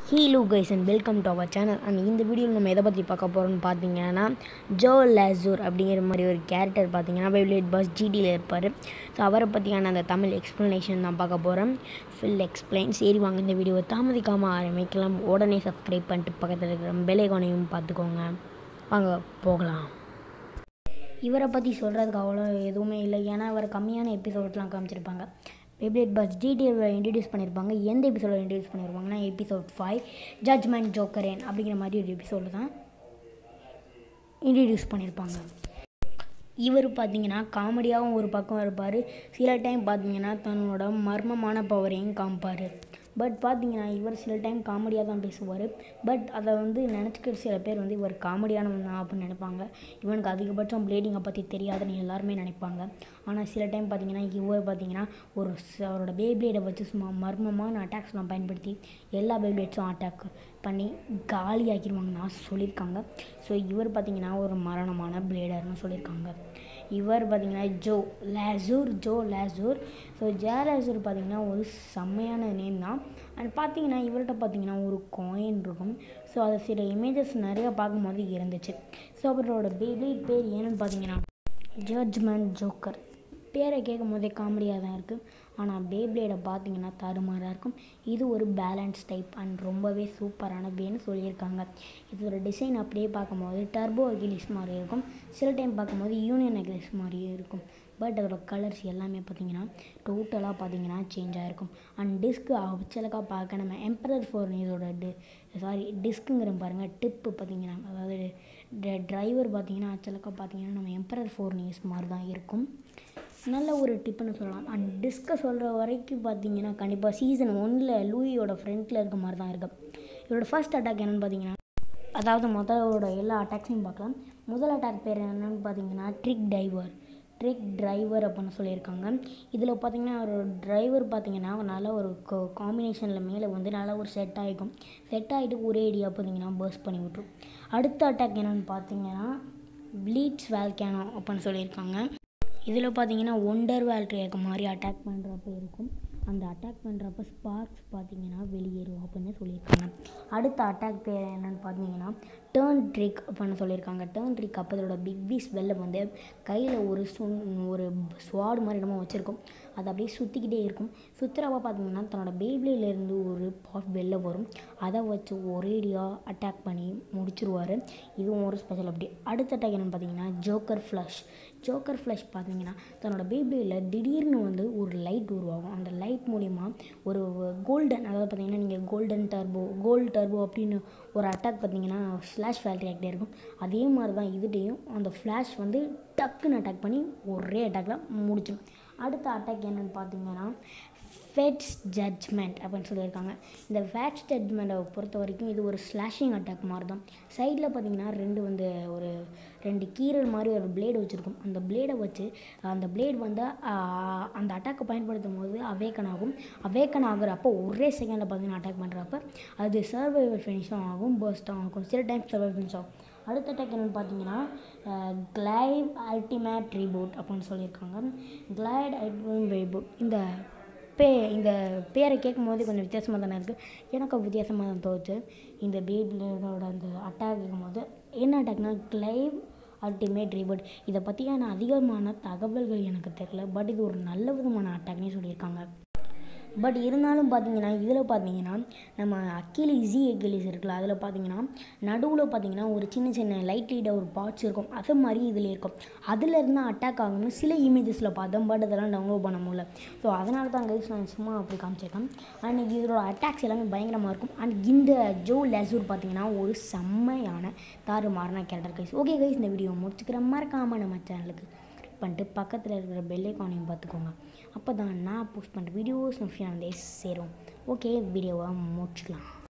Helio guys and welcome to our channel and இந்த வீடியோவில் நம்ம எதை பற்றி பார்க்க போகிறோம்னு பார்த்தீங்கன்னா ஜோ லேசூர் அப்படிங்கிற மாதிரி ஒரு கேரக்டர் பார்த்தீங்கன்னா பைப்ளேட் பஸ் ஜிடியில் இருப்பார் ஸோ அவரை பற்றியான அந்த தமிழ் எக்ஸ்ப்ளனேஷன் தான் பார்க்க போகிறோம் ஃபுல் எக்ஸ்பிளைன் சரி வாங்க இந்த வீடியோவை தாமதிக்காமல் ஆரம்பிக்கலாம் உடனே சப்ஸ்கிரைப் பண்ணிட்டு பக்கத்தில் இருக்கிற பெலைகானையும் பார்த்துக்கோங்க வாங்க போகலாம் இவரை பற்றி சொல்கிறதுக்கு அவ்வளோ எதுவுமே இல்லை ஏன்னா அவர் கம்மியான எபிசோட்லாம் காமிச்சிருப்பாங்க வெப்லேட் பஸ் ஜிடிஏவில் இன்ட்ரடியூஸ் பண்ணியிருப்பாங்க எந்த எபிசோடில் இன்ட்ரடியூஸ் பண்ணியிருப்பாங்கன்னா எபிசோட் ஃபைவ் ஜட்ஜ்மெண்ட் ஜோக்கரேன் அப்படிங்கிற மாதிரி ஒரு எபிசோடு தான் இன்ட்ரடியூஸ் பண்ணியிருப்பாங்க இவர் பார்த்தீங்கன்னா காமெடியாகவும் ஒரு பக்கம் இருப்பார் சில டைம் பார்த்தீங்கன்னா தன்னோட மர்மமான பவரையும் காமிப்பார் பட் பார்த்தீங்கன்னா இவர் சில டைம் காமெடியாக தான் பேசுவார் பட் அதை வந்து நினச்சிக்கிற சில பேர் வந்து இவர் காமெடியானவன் தான் அப்படின்னு நினைப்பாங்க இவனுக்கு அதிகபட்சம் பிளேடிங்கை பற்றி தெரியாதுன்னு எல்லாருமே நினைப்பாங்க ஆனால் சில டைம் பார்த்தீங்கன்னா இவர் பார்த்தீங்கன்னா ஒரு ச- அவரோட பேப்ளேடை வச்சு சும்மா மர்மமான அட்டாக்ஸ்லாம் பயன்படுத்தி எல்லா பேப்ளேட்ஸும் அட்டாக் பண்ணி காலியாக்கிடுவாங்க நான் சொல்லியிருக்காங்க ஸோ இவர் பார்த்தீங்கன்னா ஒரு மரணமான பிளேடர்னு சொல்லியிருக்காங்க இவர் பார்த்தீங்கன்னா ஜோ லேசூர் ஜோ லேசூர் ஸோ ஜே லேசூர் பார்த்தீங்கன்னா ஒரு செம்மையான நேம் தான் அண்ட் பார்த்தீங்கன்னா இவர்கிட்ட பார்த்தீங்கன்னா ஒரு காயின் இருக்கும் ஸோ அது சில இமேஜஸ் நிறைய பார்க்கும்போது இருந்துச்சு ஸோ அவரோட பேபி பேர் என்னன்னு பார்த்தீங்கன்னா ஜட்ஜ்மெண்ட் ஜோக்கர் பேரை கேட்கும் போதே காமெடியாக தான் இருக்குது ஆனால் பேப்ளேடை பார்த்தீங்கன்னா தாறுமாறாக இருக்கும் இது ஒரு பேலன்ஸ் டைப் அண்ட் ரொம்பவே சூப்பரான பேன்னு சொல்லியிருக்காங்க இதோட டிசைன் அப்படியே பார்க்கும்போது டர்போ அகிலிஸ் மாதிரி இருக்கும் சில டைம் பார்க்கும்போது யூனியன் அகிலிஸ் மாதிரியே இருக்கும் பட் அதோட கலர்ஸ் எல்லாமே பார்த்தீங்கன்னா டோட்டலாக பார்த்தீங்கன்னா சேஞ்ச் ஆகிருக்கும் அண்ட் டிஸ்க்கு அச்சலக்காக பார்க்க நம்ம எம்பரர் ஃபோர் இதோட டி சாரி டிஸ்க்குங்கிற பாருங்கள் டிப்பு பார்த்தீங்கன்னா அதாவது டிரைவர் பார்த்தீங்கன்னா அச்சலக்காக பார்த்தீங்கன்னா நம்ம எம்பரர் ஃபோர் நியூஸ் மாதிரி தான் இருக்கும் நல்ல ஒரு டிப்புன்னு சொல்லலாம் அண்ட் டிஸ்கை சொல்கிற வரைக்கும் பார்த்தீங்கன்னா கண்டிப்பாக சீசன் ஒன்னில் லூயியோட ஃப்ரண்ட்டில் இருக்க மாதிரி தான் இருக்கும் இவரோட ஃபர்ஸ்ட் அட்டாக் என்னென்னு பார்த்தீங்கன்னா அதாவது முதலோட எல்லா அட்டாக்ஸையும் பார்க்கலாம் முதல் அட்டாக் பேர் என்னென்னு பார்த்தீங்கன்னா ட்ரிக் டைவர் ட்ரிக் டிரைவர் அப்படின்னு சொல்லியிருக்காங்க இதில் பார்த்தீங்கன்னா ஒரு டிரைவர் பார்த்தீங்கன்னா நல்ல ஒரு காம்பினேஷனில் மேலே வந்து நல்ல ஒரு செட் ஆகிக்கும் செட் ஆகிட்டு ஒரே ஐடியா பார்த்தீங்கன்னா பர்ஸ்ட் பண்ணி விட்டுரும் அடுத்த அட்டாக் என்னென்னு பார்த்தீங்கன்னா ப்ளீட்ஸ் வேல்கேனோ அப்படின்னு சொல்லியிருக்காங்க இதில் பார்த்தீங்கன்னா ஒண்டர் வேல்ட்ரேக்கு மாதிரி அட்டாக் பண்ணுறப்ப இருக்கும் அந்த அட்டாக் பண்ணுறப்ப ஸ்பார்க்ஸ் பார்த்தீங்கன்னா வெளியேறும் அப்படின்னு சொல்லியிருக்காங்க அடுத்த அட்டாக் பேர் என்னன்னு பார்த்தீங்கன்னா டேர்ன் ட்ரிக் அப்படின்னு சொல்லியிருக்காங்க டேர்ன் ட்ரிக் அப்போ இதோட பிக் பீஸ் வெளில வந்து கையில் ஒரு சுன் ஒரு ஸ்வாட் மாதிரி என்னமோ வச்சுருக்கும் அது அப்படியே சுற்றிக்கிட்டே இருக்கும் சுற்றுறப்ப பார்த்தீங்கன்னா தன்னோட பேபிலேருந்து ஒரு பாட் வெளில வரும் அதை வச்சு ஒரேடியாக அட்டாக் பண்ணி முடிச்சிருவார் இதுவும் ஒரு ஸ்பெஷல் அப்படி அடுத்த அட்டாக் என்னென்னு பார்த்தீங்கன்னா ஜோக்கர் ஃப்ளஷ் ஜோக்கர் ஃப்ளஷ் பார்த்தீங்கன்னா தன்னோட பேபியில் திடீர்னு வந்து ஒரு லைட் உருவாகும் அந்த லைட் மூலிமா ஒரு கோல்டன் அதாவது பார்த்தீங்கன்னா நீங்கள் கோல்டன் டர்போ கோல்டு டர்போ அப்படின்னு ஒரு அட்டாக் பார்த்தீங்கன்னா ஃப்ளாஷ் ஃபேல் ரியாக்டே இருக்கும் அதே மாதிரி தான் இதுலேயும் அந்த ஃப்ளாஷ் வந்து டக்குன்னு அட்டாக் பண்ணி ஒரே அட்டாக்ல முடிச்சிடும் அடுத்த அட்டாக் என்னென்னு பார்த்தீங்கன்னா ஃபேட்ஸ் ஜட்ஜ்மெண்ட் அப்படின்னு சொல்லியிருக்காங்க இந்த ஃபேட்ஸ் ஜட்ஜ்மெண்ட்டை பொறுத்த வரைக்கும் இது ஒரு ஸ்லாஷிங் அட்டாக் மாதிரி தான் சைடில் பார்த்தீங்கன்னா ரெண்டு வந்து ஒரு ரெண்டு கீரல் மாதிரி ஒரு பிளேடு வச்சுருக்கும் அந்த பிளேடை வச்சு அந்த பிளேட் வந்து ஆஹ், அந்த அட்டாக்கை பயன்படுத்தும் போது அவேக்கன் ஆகும் அவேக்கன் ஆகுறப்போ ஒரே செகண்டில் பார்த்தீங்கன்னா அட்டாக் பண்ணுறப்ப அது சர்வைவல் ஃபினிஷும் ஆகும் பர்ஸ்ட்டும் ஆகும் சில டைம் சர்வைவல் ஃபினிஷ் ஆகும் அடுத்த அட்டாக் என்னென்னு பார்த்தீங்கன்னா கிளைவ் அல்டிமேட் ரீபூட் அப்படின்னு சொல்லியிருக்காங்க கிளைட் அல்டிமேட் ரீபூட் இந்த பே இந்த பேரை கேட்கும் போது கொஞ்சம் வித்தியாசமாக தானே இருக்குது எனக்கு வித்தியாசமாக தான் தோச்சு இந்த பேபிளோட அந்த அட்டாக் கேட்கும்போது என்ன அட்டாக்னா கிளைவ் அல்டிமேட் ரீபர்ட் இதை பற்றியான அதிகமான தகவல்கள் எனக்கு தெரில பட் இது ஒரு நல்ல விதமான அட்டாக்னே சொல்லியிருக்காங்க பட் இருந்தாலும் பார்த்தீங்கன்னா இதில் பார்த்தீங்கன்னா நம்ம அக்கிலிஸ் ஜி அக்கிலிஸ் இருக்குல்ல அதில் பார்த்தீங்கன்னா நடுவில் பார்த்தீங்கன்னா ஒரு சின்ன சின்ன லைட் லைட்டாக ஒரு பார்ட்ஸ் இருக்கும் அது மாதிரி இதில் இருக்கும் அதில் இருந்தால் அட்டாக் ஆகணும்னு சில இமேஜஸில் பார்த்தோம் பட் அதெல்லாம் டவுன்லோட் பண்ண முடியல ஸோ அதனால தான் கைஸ் நான் சும்மா அப்படி காமிச்சிருக்கேன் அண்ட் இதோட அட்டாக்ஸ் எல்லாமே பயங்கரமாக இருக்கும் அண்ட் இந்த ஜோ லேசூர் பார்த்தீங்கன்னா ஒரு செம்மையான தாறு மாறின கேரக்டர் கைஸ் ஓகே கைஸ் இந்த வீடியோ முடிச்சுக்கிற மறக்காமல் நம்ம சேனலுக்கு பண்ணிட்டு பக்கத்தில் இருக்கிற பெல் ஐக்கானையும் பார்த்துக்கோங்க அப்போ தான் நான் போஸ்ட் பண்ணுற வீடியோஸ் நோட்டிஃபிகேஷன் வந்து சேரும் ஓகே வீடியோவை முடிச்சுக்கலாம்